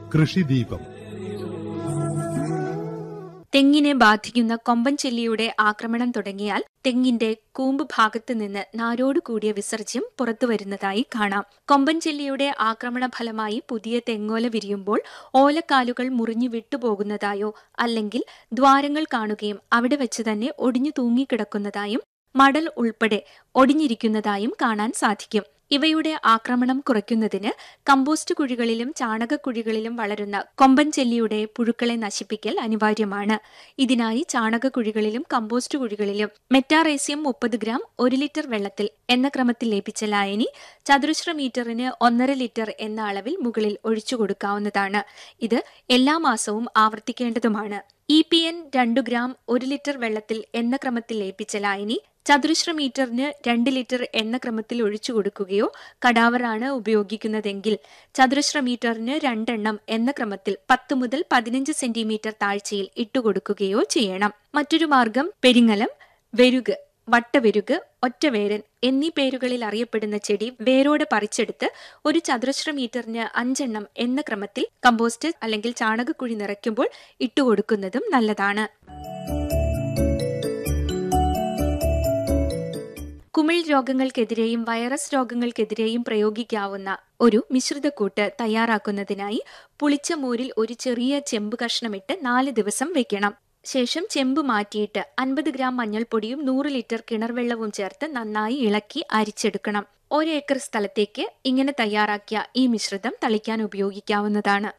കൃഷിദീപം തെങ്ങിനെ ബാധിക്കുന്ന കൊമ്പൻ ചെല്ലിയുടെ ആക്രമണം തുടങ്ങിയാൽ തെങ്ങിന്റെ കൂമ്പ് ഭാഗത്ത് നിന്ന് നാരോട് കൂടിയ വിസർജ്യം പുറത്തുവരുന്നതായി കാണാം കൊമ്പൻ ചെല്ലിയുടെ ആക്രമണ ഫലമായി പുതിയ തെങ്ങോല വിരിയുമ്പോൾ ഓലക്കാലുകൾ മുറിഞ്ഞു വിട്ടുപോകുന്നതായോ അല്ലെങ്കിൽ ദ്വാരങ്ങൾ കാണുകയും അവിടെ വെച്ച് തന്നെ ഒടിഞ്ഞു തൂങ്ങിക്കിടക്കുന്നതായും മടൽ ഉൾപ്പെടെ ഒടിഞ്ഞിരിക്കുന്നതായും കാണാൻ സാധിക്കും ഇവയുടെ ആക്രമണം കുറയ്ക്കുന്നതിന് കമ്പോസ്റ്റ് കുഴികളിലും ചാണകക്കുഴികളിലും വളരുന്ന കൊമ്പൻ ചെല്ലിയുടെ പുഴുക്കളെ നശിപ്പിക്കൽ അനിവാര്യമാണ് ഇതിനായി ചാണകക്കുഴികളിലും കമ്പോസ്റ്റ് കുഴികളിലും മെറ്റാറേസ്യം മുപ്പത് ഗ്രാം ഒരു ലിറ്റർ വെള്ളത്തിൽ എന്ന ക്രമത്തിൽ ലയിപ്പിച്ച ലായനി ചതുരശ്ര മീറ്ററിന് ഒന്നര ലിറ്റർ എന്ന അളവിൽ മുകളിൽ ഒഴിച്ചു കൊടുക്കാവുന്നതാണ് ഇത് എല്ലാ മാസവും ആവർത്തിക്കേണ്ടതുമാണ് ഇ പി എൻ രണ്ടു ഗ്രാം ഒരു ലിറ്റർ വെള്ളത്തിൽ എന്ന ക്രമത്തിൽ ലയിപ്പിച്ച ലായനി ചതുരശ്ര മീറ്ററിന് രണ്ട് ലിറ്റർ എന്ന ക്രമത്തിൽ ഒഴിച്ചു കൊടുക്കുകയോ കടാവറാണ് ഉപയോഗിക്കുന്നതെങ്കിൽ ചതുരശ്ര മീറ്ററിന് രണ്ടെണ്ണം എന്ന ക്രമത്തിൽ പത്ത് മുതൽ പതിനഞ്ച് സെന്റിമീറ്റർ താഴ്ചയിൽ ഇട്ടുകൊടുക്കുകയോ ചെയ്യണം മറ്റൊരു മാർഗം പെരിങ്ങലം വെരുക് വട്ടവെരുക് ഒറ്റവേരൻ എന്നീ പേരുകളിൽ അറിയപ്പെടുന്ന ചെടി വേരോടെ പറിച്ചെടുത്ത് ഒരു ചതുരശ്ര മീറ്ററിന് അഞ്ചെണ്ണം എന്ന ക്രമത്തിൽ കമ്പോസ്റ്റ് അല്ലെങ്കിൽ ചാണകക്കുഴി നിറയ്ക്കുമ്പോൾ ഇട്ടുകൊടുക്കുന്നതും നല്ലതാണ് കുമിൾ രോഗങ്ങൾക്കെതിരെയും വൈറസ് രോഗങ്ങൾക്കെതിരെയും പ്രയോഗിക്കാവുന്ന ഒരു മിശ്രിതക്കൂട്ട് തയ്യാറാക്കുന്നതിനായി പുളിച്ച മോരിൽ ഒരു ചെറിയ ചെമ്പ് കഷ്ണമിട്ട് നാല് ദിവസം വെക്കണം ശേഷം ചെമ്പ് മാറ്റിയിട്ട് അൻപത് ഗ്രാം മഞ്ഞൾപ്പൊടിയും നൂറ് ലിറ്റർ കിണർവെള്ളവും ചേർത്ത് നന്നായി ഇളക്കി അരിച്ചെടുക്കണം ഒരേക്കർ സ്ഥലത്തേക്ക് ഇങ്ങനെ തയ്യാറാക്കിയ ഈ മിശ്രിതം തളിക്കാൻ ഉപയോഗിക്കാവുന്നതാണ്